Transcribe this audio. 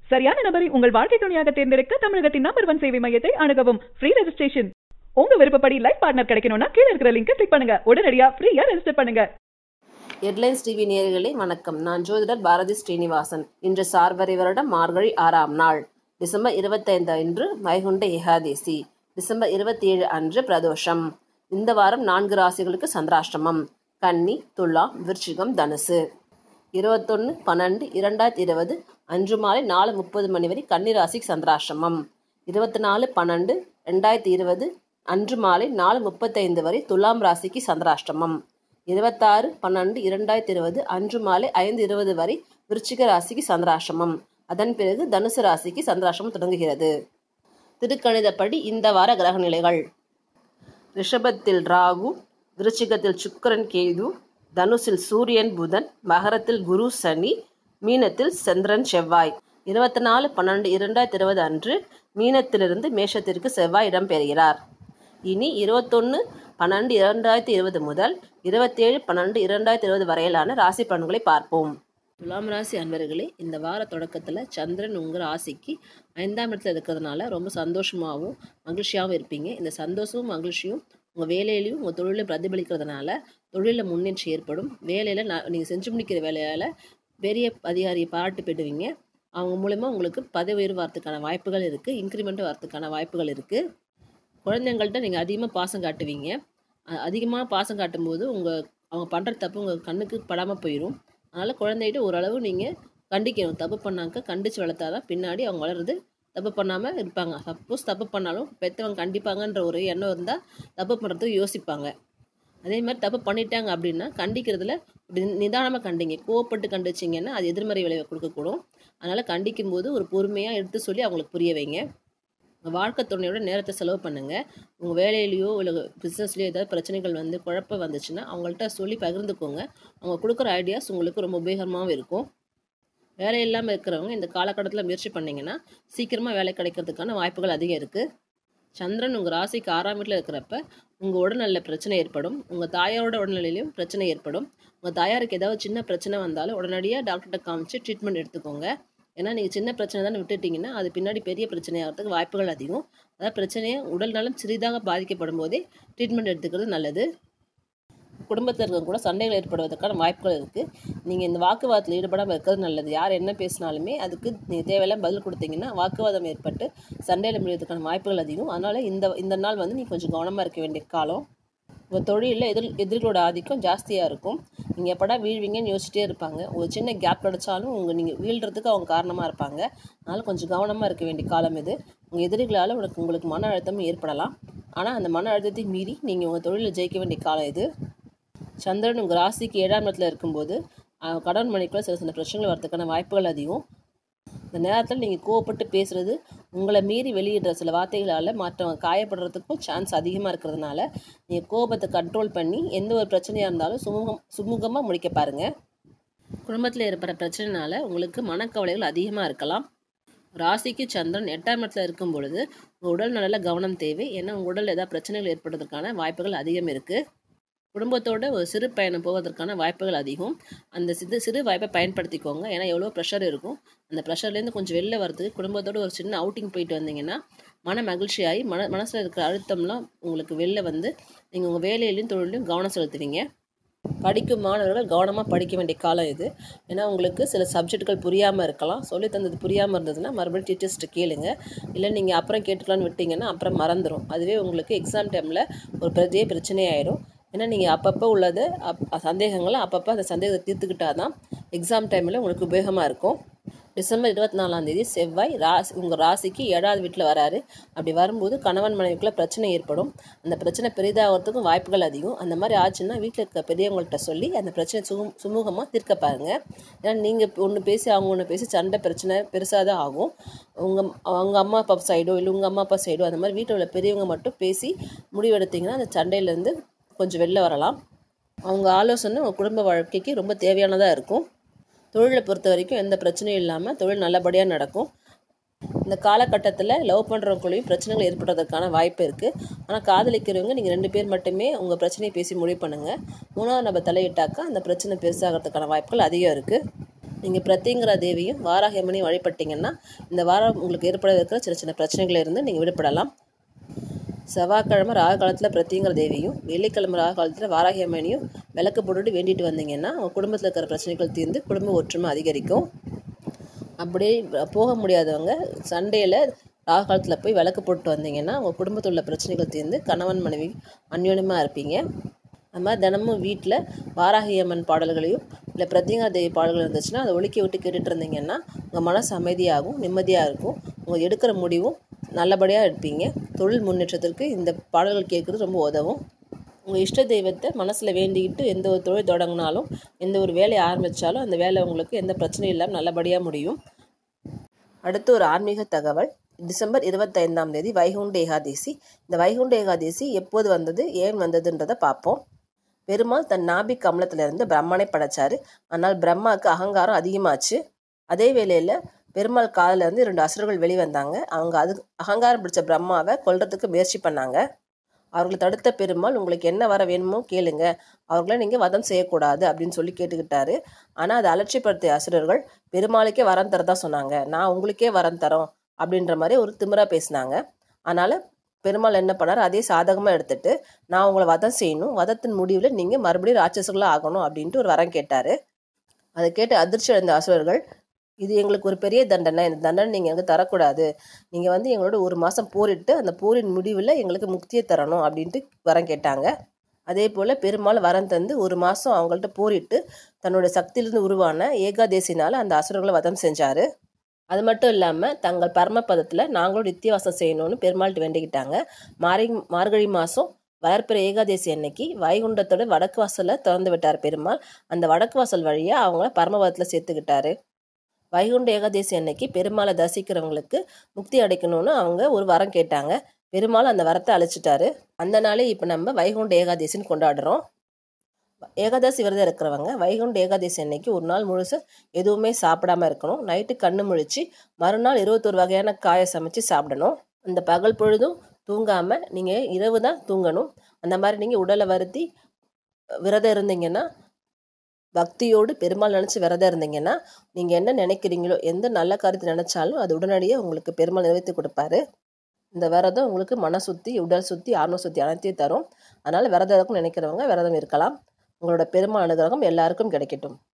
சரியான நபரை உங்கள் வாழ்க்கை துணையாக தேர்ந்தெடுக்க தமிழகத்தின் நம்பர் ஒன் சேவை மையத்தை அணுகவும் ஃப்ரீ ரெஜிஸ்ட்ரேஷன் உங்க விருப்பப்படி லைஃப் பார்ட்னர் கிடைக்கணும்னா கீழ இருக்கிற லிங்கை கிளிக் பண்ணுங்க உடனடியா ஃப்ரீயா ரெஜிஸ்டர் பண்ணுங்க ஹெட்லைன்ஸ் டிவி நேயர்களே வணக்கம் நான் ஜோதிடர் பாரதி ஸ்ரீனிவாசன் இன்று சார்வரை வருடம் மார்கழி ஆறாம் நாள் டிசம்பர் இருபத்தைந்து அன்று வைகுண்ட ஏகாதேசி டிசம்பர் இருபத்தி ஏழு அன்று பிரதோஷம் இந்த வாரம் நான்கு ராசிகளுக்கு சந்திராஷ்டமம் கன்னி துலாம் விருச்சிகம் தனுசு இருபத்தொன்று பன்னெண்டு இரண்டாயிரத்தி இருபது அன்று மாலை நாலு முப்பது மணி வரை கன்னி ராசிக்கு சந்திராஷ்டமம் இருபத்தி நாலு பன்னெண்டு ரெண்டாயிரத்தி இருபது அன்று மாலை நாலு முப்பத்தைந்து வரை துலாம் ராசிக்கு சந்திராஷ்டமம் இருபத்தாறு பன்னெண்டு இரண்டாயிரத்தி இருபது அன்று மாலை ஐந்து இருபது வரை விருச்சிக ராசிக்கு சந்திராஷ்டமம் அதன் பிறகு தனுசு ராசிக்கு சந்திராஷ்டமம் தொடங்குகிறது திருக்கணிதப்படி இந்த வார கிரக நிலைகள் ரிஷபத்தில் ராகு விருச்சிகத்தில் சுக்கிரன் கேது தனுசில் சூரியன் புதன் மகரத்தில் குரு சனி மீனத்தில் சந்திரன் செவ்வாய் இருபத்தி நாலு பன்னெண்டு இரண்டாயிரத்தி இருபது அன்று மீனத்திலிருந்து மேஷத்திற்கு செவ்வாய் இடம்பெறுகிறார் இனி இருபத்தொன்று பன்னெண்டு இரண்டாயிரத்தி இருபது முதல் இருபத்தேழு பன்னெண்டு இரண்டாயிரத்தி இருபது வரையிலான ராசி பலன்களை பார்ப்போம் துலாம் ராசி அன்பர்களே இந்த வார தொடக்கத்தில் சந்திரன் உங்கள் ராசிக்கு ஐந்தாம் இடத்துல இருக்கிறதுனால ரொம்ப சந்தோஷமாகவும் மகிழ்ச்சியாகவும் இருப்பீங்க இந்த சந்தோஷமும் மகிழ்ச்சியும் உங்கள் வேலையிலையும் உங்கள் தொழிலையும் பிரதிபலிக்கிறதுனால தொழிலில் முன்னேற்றம் ஏற்படும் வேலையில் நான் நீங்கள் செஞ்சு முடிக்கிற வேலையால் பெரிய அதிகாரியை பாராட்டு பெறுவீங்க அவங்க மூலமா உங்களுக்கு பதவி உயர்வு வரத்துக்கான வாய்ப்புகள் இருக்குது இன்க்ரிமெண்ட் வரத்துக்கான வாய்ப்புகள் இருக்குது குழந்தைங்கள்ட்ட நீங்கள் அதிகமாக பாசம் காட்டுவீங்க அதிகமாக பாசம் காட்டும்போது உங்கள் அவங்க பண்ணுற தப்பு உங்கள் கண்ணுக்கு படாமல் போயிடும் அதனால் குழந்தைகிட்ட ஓரளவு நீங்கள் கண்டிக்கணும் தப்பு பண்ணாக்க கண்டித்து வளர்த்தா தான் பின்னாடி அவங்க வளருது தப்பு பண்ணாமல் இருப்பாங்க சப்போஸ் தப்பு பண்ணாலும் பெற்றவங்க கண்டிப்பாங்கன்ற ஒரு எண்ணம் இருந்தால் தப்பு பண்ணுறதுக்கு யோசிப்பாங்க அதே மாதிரி தப்பு பண்ணிட்டாங்க அப்படின்னா கண்டிக்கிறதுல நிதானமாக கண்டிங்க கோவப்பட்டு கண்டிச்சிங்கன்னா அது எதிர்மறை விளைவை கொடுக்கக்கூடும் அதனால் கண்டிக்கும் போது ஒரு பொறுமையாக எடுத்து சொல்லி அவங்களுக்கு புரிய வைங்க உங்கள் வாழ்க்கை துணையோட நேரத்தை செலவு பண்ணுங்கள் உங்கள் வேலையிலையோ இல்லை பிஸ்னஸ்லையோ ஏதாவது பிரச்சனைகள் வந்து குழப்பம் வந்துச்சுன்னா அவங்கள்ட்ட சொல்லி பகிர்ந்துக்கோங்க அவங்க கொடுக்குற ஐடியாஸ் உங்களுக்கு ரொம்ப உபயோகமாகவும் இருக்கும் வேலை இல்லாமல் இருக்கிறவங்க இந்த காலகட்டத்தில் முயற்சி பண்ணிங்கன்னா சீக்கிரமாக வேலை கிடைக்கிறதுக்கான வாய்ப்புகள் அதிகம் இருக்குது சந்திரன் உங்கள் ராசிக்கு ஆறாம் வீட்டில் இருக்கிறப்ப உங்கள் உடல்நல பிரச்சனை ஏற்படும் உங்கள் தாயாரோட உடல்நிலையிலையும் பிரச்சனை ஏற்படும் உங்கள் தாயாருக்கு ஏதாவது சின்ன பிரச்சனை வந்தாலும் உடனடியாக டாக்டர்கிட்ட காமிச்சு ட்ரீட்மெண்ட் எடுத்துக்கோங்க ஏன்னா நீங்கள் சின்ன பிரச்சனை தானே விட்டுட்டிங்கன்னா அது பின்னாடி பெரிய பிரச்சனை ஆகிறதுக்கு வாய்ப்புகள் அதிகம் அதாவது பிரச்சனையை உடல் நலம் சிறிதாக பாதிக்கப்படும் போதே ட்ரீட்மெண்ட் எடுத்துக்கிறது நல்லது குடும்பத்தில் இருக்கவங்க கூட சண்டைகள் ஏற்படுவதற்கான வாய்ப்புகள் இருக்குது நீங்கள் இந்த வாக்குவாதத்தில் ஈடுபடாமல் இருக்கிறது நல்லது யார் என்ன பேசினாலுமே அதுக்கு நீங்கள் தேவையெல்லாம் பதில் கொடுத்தீங்கன்னா வாக்குவாதம் ஏற்பட்டு சண்டையில் முடிவதற்கான வாய்ப்புகள் அதிகம் அதனால் இந்த இந்த நாள் வந்து நீங்கள் கொஞ்சம் கவனமாக இருக்க வேண்டிய காலம் உங்கள் தொழிலில் எதிர் எதிர்களோட ஆதிக்கம் ஜாஸ்தியாக இருக்கும் நீங்கள் எப்படா வீழ்வீங்கன்னு யோசிச்சிட்டே இருப்பாங்க ஒரு சின்ன கேப் கிடச்சாலும் உங்கள் நீங்கள் வீழ்கிறதுக்கு அவங்க காரணமாக இருப்பாங்க அதனால் கொஞ்சம் கவனமாக இருக்க வேண்டிய காலம் இது உங்கள் எதிரிகளால் உனக்கு உங்களுக்கு மன அழுத்தமும் ஏற்படலாம் ஆனால் அந்த மன அழுத்தத்தை மீறி நீங்கள் உங்கள் தொழிலில் ஜெயிக்க வேண்டிய காலம் இது சந்திரன் உங்கள் ராசிக்கு ஏழாம் இடத்துல இருக்கும்போது கடன் மணிக்குள்ள சில சில பிரச்சனைகள் வரதுக்கான வாய்ப்புகள் அதிகம் இந்த நேரத்தில் நீங்கள் கோவப்பட்டு பேசுகிறது உங்களை மீறி வெளியிடுற சில வார்த்தைகளால் மற்றவங்க காயப்படுறதுக்கும் சான்ஸ் அதிகமாக இருக்கிறதுனால நீங்கள் கோபத்தை கண்ட்ரோல் பண்ணி எந்த ஒரு பிரச்சனையாக இருந்தாலும் சுமூகம் சுமூகமாக முடிக்க பாருங்கள் குடும்பத்தில் ஏற்படுற பிரச்சனைனால உங்களுக்கு மனக்கவலைகள் அதிகமாக இருக்கலாம் ராசிக்கு சந்திரன் எட்டாம் இடத்துல இருக்கும் பொழுது உங்கள் உடல் நலில் கவனம் தேவை ஏன்னா உங்கள் உடல் ஏதாவது பிரச்சனைகள் ஏற்படுறதுக்கான வாய்ப்புகள் அதிகம் இருக்குது குடும்பத்தோட ஒரு சிறு பயணம் போவதற்கான வாய்ப்புகள் அதிகம் அந்த சிறு சிறு வாய்ப்பை பயன்படுத்திக்கோங்க ஏன்னா எவ்வளோ ப்ரெஷர் இருக்கும் அந்த ப்ரெஷர்லேருந்து கொஞ்சம் வெளில வரதுக்கு குடும்பத்தோட ஒரு சின்ன அவுட்டிங் போயிட்டு வந்தீங்கன்னா மன மகிழ்ச்சியாகி மன மனசில் இருக்கிற அழுத்தம்லாம் உங்களுக்கு வெளில வந்து நீங்கள் உங்கள் வேலையிலையும் தொழிலையும் கவனம் செலுத்துவீங்க படிக்கும் மாணவர்கள் கவனமாக படிக்க வேண்டிய காலம் இது ஏன்னா உங்களுக்கு சில சப்ஜெக்டுகள் புரியாமல் இருக்கலாம் சொல்லி தந்தது புரியாமல் இருந்ததுன்னா மறுபடியும் டீச்சர்ஸ்ட்டு கேளுங்க இல்லை நீங்கள் அப்புறம் கேட்டுக்கலான்னு விட்டிங்கன்னா அப்புறம் மறந்துடும் அதுவே உங்களுக்கு எக்ஸாம் டைமில் ஒரு பெரிய பிரச்சனையாயிடும் ஏன்னா நீங்கள் அப்பப்போ உள்ளது அப் சந்தேகங்களை அப்பப்போ அந்த சந்தேகத்தை தீர்த்துக்கிட்டா தான் எக்ஸாம் டைமில் உங்களுக்கு உபயோகமாக இருக்கும் டிசம்பர் இருபத்தி நாலாந்தேதி செவ்வாய் ராசி உங்கள் ராசிக்கு ஏழாவது வீட்டில் வராரு அப்படி வரும்போது கணவன் மனைவிக்குள்ள பிரச்சனை ஏற்படும் அந்த பிரச்சனை பெரிதாகிறதுக்கும் வாய்ப்புகள் அதிகம் அந்த மாதிரி ஆச்சுன்னா வீட்டில் இருக்க பெரியவங்கள்ட்ட சொல்லி அந்த பிரச்சனை சுமு சுமூகமாக தீர்க்க பாருங்கள் ஏன்னா நீங்கள் ஒன்று பேசி அவங்க ஒன்று பேசி சண்டை பிரச்சனை பெருசாக தான் ஆகும் உங்கள் அவங்க அம்மா அப்பா சைடோ இல்லை உங்கள் அம்மா அப்பா சைடோ அந்த மாதிரி வீட்டில் உள்ள பெரியவங்க மட்டும் பேசி முடிவெடுத்திங்கன்னா அந்த சண்டையிலேருந்து கொஞ்சம் வெளில வரலாம் அவங்க ஆலோசனை உங்கள் குடும்ப வாழ்க்கைக்கு ரொம்ப தேவையானதாக இருக்கும் தொழிலை பொறுத்த வரைக்கும் எந்த பிரச்சனையும் இல்லாமல் தொழில் நல்லபடியாக நடக்கும் இந்த காலகட்டத்தில் லவ் பண்ணுறவங்களையும் பிரச்சனைகள் ஏற்படுறதுக்கான வாய்ப்பு இருக்குது ஆனால் காதலிக்கிறவங்க நீங்கள் ரெண்டு பேர் மட்டுமே உங்கள் பிரச்சனையை பேசி முடிவு பண்ணுங்கள் மூணாவது நபர் தலையிட்டாக்கா அந்த பிரச்சனை பெருசாகிறதுக்கான வாய்ப்புகள் அதிகம் இருக்குது நீங்கள் பிரத்திங்கிற தேவியும் வாராகியம்மனையும் வழிபட்டீங்கன்னா இந்த வாரம் உங்களுக்கு ஏற்பட இருக்கிற சின்ன சின்ன பிரச்சனைகள் இருந்து நீங்கள் விடுபடலாம் செவ்வாய்க்கிழமை ராகு காலத்தில் பிரத்திங்கிற தேவியும் வெள்ளிக்கிழமை ராகு காலத்தில் வாராகியம்மனையும் விளக்கு போட்டுட்டு வேண்டிட்டு வந்தீங்கன்னா உங்கள் குடும்பத்தில் இருக்கிற பிரச்சனைகள் தீர்ந்து குடும்ப ஒற்றுமை அதிகரிக்கும் அப்படியே போக முடியாதவங்க சண்டேயில் ராகு காலத்தில் போய் விளக்கு போட்டு வந்தீங்கன்னா உங்கள் குடும்பத்தில் உள்ள பிரச்சனைகள் தீர்ந்து கணவன் மனைவி அந்யோன்யமாக இருப்பீங்க அது மாதிரி தினமும் வீட்டில் வாராகி அம்மன் பாடல்களையும் இல்லை பிரத்யங்கா தேவி பாடல்கள் இருந்துச்சுன்னா அதை ஒலிக்க விட்டு கேட்டுட்டு இருந்தீங்கன்னா உங்கள் மனசு அமைதியாகும் நிம்மதியாக இருக்கும் உங்கள் எடுக்கிற முடிவும் நல்லபடியாக எடுப்பீங்க தொழில் முன்னேற்றத்திற்கு இந்த பாடல்கள் கேட்குறது ரொம்ப உதவும் உங்கள் இஷ்ட தெய்வத்தை மனசில் வேண்டிக்கிட்டு எந்த ஒரு தொழில் தொடங்கினாலும் எந்த ஒரு வேலையை ஆரம்பித்தாலும் அந்த வேலை உங்களுக்கு எந்த பிரச்சனையும் இல்லாமல் நல்லபடியாக முடியும் அடுத்து ஒரு ஆன்மீக தகவல் டிசம்பர் இருபத்தைந்தாம் தேதி வைகுண்ட ஏகாதேசி இந்த வைகுண்ட ஏகாதேசி எப்போது வந்தது ஏன் வந்ததுன்றதை பார்ப்போம் பெருமாள் தன் நாபி கமலத்திலிருந்து பிரம்மனை படைச்சாரு ஆனால் பிரம்மாவுக்கு அகங்காரம் அதிகமாச்சு அதே வேளையில் பெருமாள் காதில் இருந்து இரண்டு அசுரர்கள் வெளிவந்தாங்க அவங்க அது அகங்காரம் பிடிச்ச பிரம்மாவை கொல்றதுக்கு முயற்சி பண்ணாங்க அவர்களை தடுத்த பெருமாள் உங்களுக்கு என்ன வர வேணுமோ கேளுங்க அவர்களை நீங்கள் வதம் செய்யக்கூடாது அப்படின்னு சொல்லி கேட்டுக்கிட்டாரு ஆனால் அதை அலட்சிப்படுத்திய அசுரர்கள் பெருமாளுக்கே வரம் தரதா சொன்னாங்க நான் உங்களுக்கே வரம் தரோம் அப்படின்ற மாதிரி ஒரு திமிரா பேசினாங்க அதனால் பெருமாள் என்ன பண்ணார் அதே சாதகமாக எடுத்துட்டு நான் உங்களை வதம் செய்யணும் வதத்தின் முடிவில் நீங்கள் மறுபடியும் ராட்சசர்களாக ஆகணும் அப்படின்ட்டு ஒரு வரம் கேட்டார் அதை கேட்டு அதிர்ச்சி அடைந்த அசுரர்கள் இது எங்களுக்கு ஒரு பெரிய தண்டனை இந்த தண்டனை நீங்கள் எங்களுக்கு தரக்கூடாது நீங்கள் வந்து எங்களோட ஒரு மாதம் போரிட்டு அந்த போரின் முடிவில் எங்களுக்கு முக்தியை தரணும் அப்படின்ட்டு வரம் கேட்டாங்க அதே போல் பெருமாள் வரம் தந்து ஒரு மாதம் அவங்கள்ட்ட போரிட்டு தன்னோட சக்தியிலிருந்து உருவான ஏகாதேசினால் அந்த அசுரர்களை வதம் செஞ்சார் அது மட்டும் இல்லாமல் தங்கள் பரமபதத்தில் நாங்களும் நித்தியவாசம் செய்யணும்னு பெருமாள்கிட்ட வேண்டிக்கிட்டாங்க மாரி மார்கழி மாதம் வளர்ப்பிற ஏகாதேசி அன்னைக்கு வைகுண்டத்தோட வடக்கு வாசலை திறந்து விட்டார் பெருமாள் அந்த வடக்கு வாசல் வழியாக அவங்கள பரமபதத்தில் சேர்த்துக்கிட்டாரு வைகுண்ட ஏகாதேசி அன்னைக்கு பெருமாளை தரிசிக்கிறவங்களுக்கு முக்தி அடைக்கணும்னு அவங்க ஒரு வரம் கேட்டாங்க பெருமாள் அந்த வரத்தை அழைச்சிட்டாரு அந்த நாளே இப்போ நம்ம வைகுண்ட ஏகாதேசின்னு கொண்டாடுறோம் ஏகாதசி விரதம் இருக்கிறவங்க வைகுண்ட ஏகாதசி அன்னைக்கு ஒரு நாள் முழுசு எதுவுமே சாப்பிடாம இருக்கணும் நைட்டு கண்ணு முழிச்சு மறுநாள் இருபத்தொரு வகையான காயை சமைச்சு சாப்பிடணும் அந்த பகல் பொழுதும் தூங்காமல் நீங்கள் இரவு தான் தூங்கணும் அந்த மாதிரி நீங்கள் உடலை வருத்தி விரதம் இருந்தீங்கன்னா பக்தியோடு பெருமாள் நினச்சி விரதம் இருந்தீங்கன்னா நீங்கள் என்ன நினைக்கிறீங்களோ எந்த நல்ல காரியத்தை நினச்சாலும் அது உடனடியாக உங்களுக்கு பெருமாள் நிறைவேற்றி கொடுப்பாரு இந்த விரதம் உங்களுக்கு மன சுத்தி உடல் சுத்தி ஆன்ம சுத்தி அனைத்தையும் தரும் அதனால் விரதம் இருக்கும்னு நினைக்கிறவங்க விரதம் இருக்கலாம் உங்களோட பெருமாள் அனுகிரகம் எல்லாருக்கும் கிடைக்கட்டும்